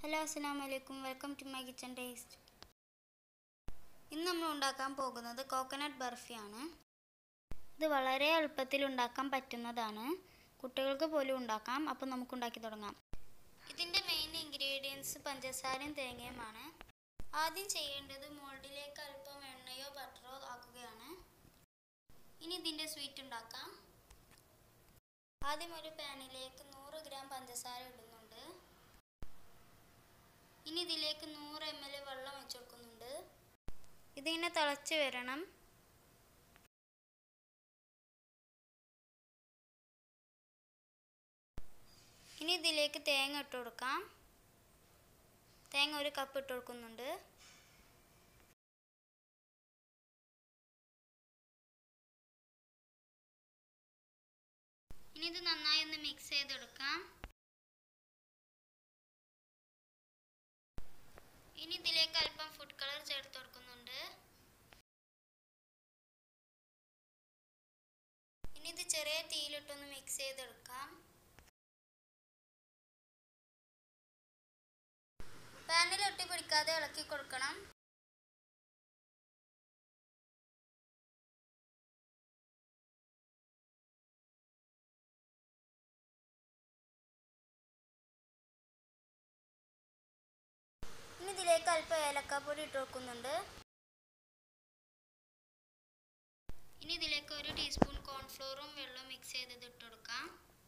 hello അസ്സാം വലൈക്കും welcome to my kitchen taste ഇന്ന് നമ്മൾ ഉണ്ടാക്കാൻ പോകുന്നത് കോക്കനട്ട് ബർഫിയാണ് ഇത് വളരെ എളുപ്പത്തിൽ ഉണ്ടാക്കാൻ പറ്റുന്നതാണ് കുട്ടികൾക്ക് പോലും ഉണ്ടാക്കാം അപ്പോൾ നമുക്ക് ഉണ്ടാക്കി തുടങ്ങാം ഇതിൻ്റെ മെയിൻ ഇൻഗ്രീഡിയൻസ് പഞ്ചസാരയും തേങ്ങയുമാണ് ആദ്യം ചെയ്യേണ്ടത് മോൾഡിലേക്ക് അല്പം എണ്ണയോ ബട്ടറോ ആക്കുകയാണ് ഇനി ഇതിൻ്റെ സ്വീറ്റ് ഉണ്ടാക്കാം ആദ്യം ഒരു പാനിലേക്ക് നൂറ് ഗ്രാം പഞ്ചസാര ഇടുന്നുണ്ട് ഇനി ഇതിലേക്ക് നൂറ് എം എൽ വെള്ളം വെച്ച് കൊടുക്കുന്നുണ്ട് ഇതിങ്ങനെ തിളച്ച് വരണം ഇനി ഇതിലേക്ക് തേങ്ങ ഇട്ട് കൊടുക്കാം തേങ്ങ ഒരു കപ്പ് ഇട്ട് കൊടുക്കുന്നുണ്ട് ഇനി ഇത് നന്നായി ഒന്ന് മിക്സ് ചെയ്തെടുക്കാം ഇനി ഇതിലേക്ക് അല്പം ഫുഡ് കളർ ചേർത്ത് കൊടുക്കുന്നുണ്ട് ഇനി ഇത് ചെറിയ തീയിലിട്ടൊന്ന് മിക്സ് ചെയ്തെടുക്കാം പാനിൽ ഒട്ടി പിടിക്കാതെ ഇളക്കി കൊടുക്കണം ഇനി ഇതിലേക്ക് അല്പം ഏലക്കാപ്പൊടി ഇട്ട് കൊടുക്കുന്നുണ്ട് ഇനി ഇതിലേക്ക് ഒരു ടീസ്പൂൺ കോൺഫ്ലോറും വെള്ളവും മിക്സ് ചെയ്തത് ഇട്ട് കൊടുക്കാം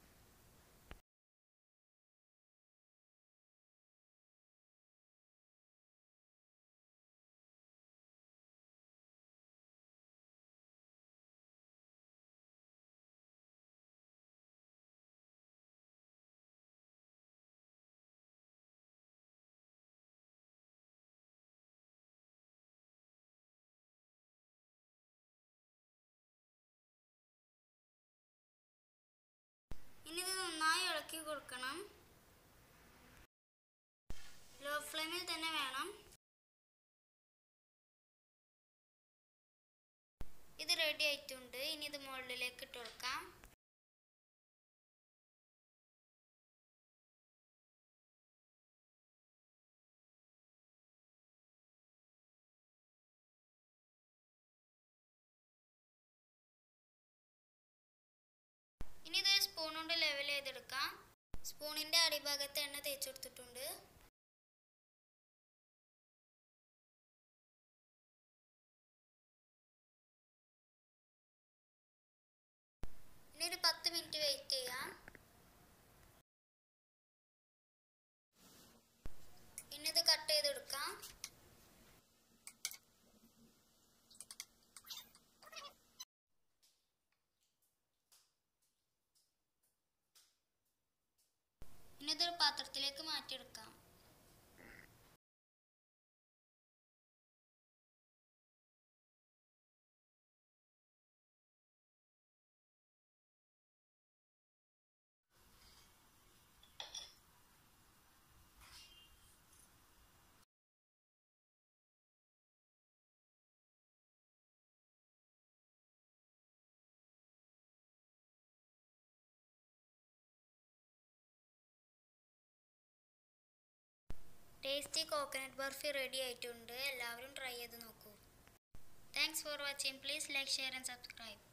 ഇനി ഇത് നന്നായി ഇളക്കി കൊടുക്കണം ലോ ഫ്ലെയിമിൽ തന്നെ വേണം ഇത് റെഡി ആയിട്ടുണ്ട് ഇനി ഇത് മുകളിലേക്ക് ഇട്ട് കൊടുക്കാം ഇനി ഇത് സ്പൂൺ കൊണ്ട് ലെവൽ ചെയ്തെടുക്കാം സ്പൂണിന്റെ അടിഭാഗത്ത് എണ്ണ തേച്ച് കൊടുത്തിട്ടുണ്ട് ഇനി ഒരു പത്ത് മിനിറ്റ് വെയിറ്റ് ചെയ്യാം പിന്നെ ഇത് കട്ട് ചെയ്തെടുക്കാം ഇനി ഇതൊരു പാത്രത്തിലേക്ക് മാറ്റിയെടുക്കാം ടേസ്റ്റി കോക്കനട്ട് ബർഫി റെഡി ആയിട്ടുണ്ട് എല്ലാവരും ട്രൈ ചെയ്ത് നോക്കൂ thanks for watching please like share and subscribe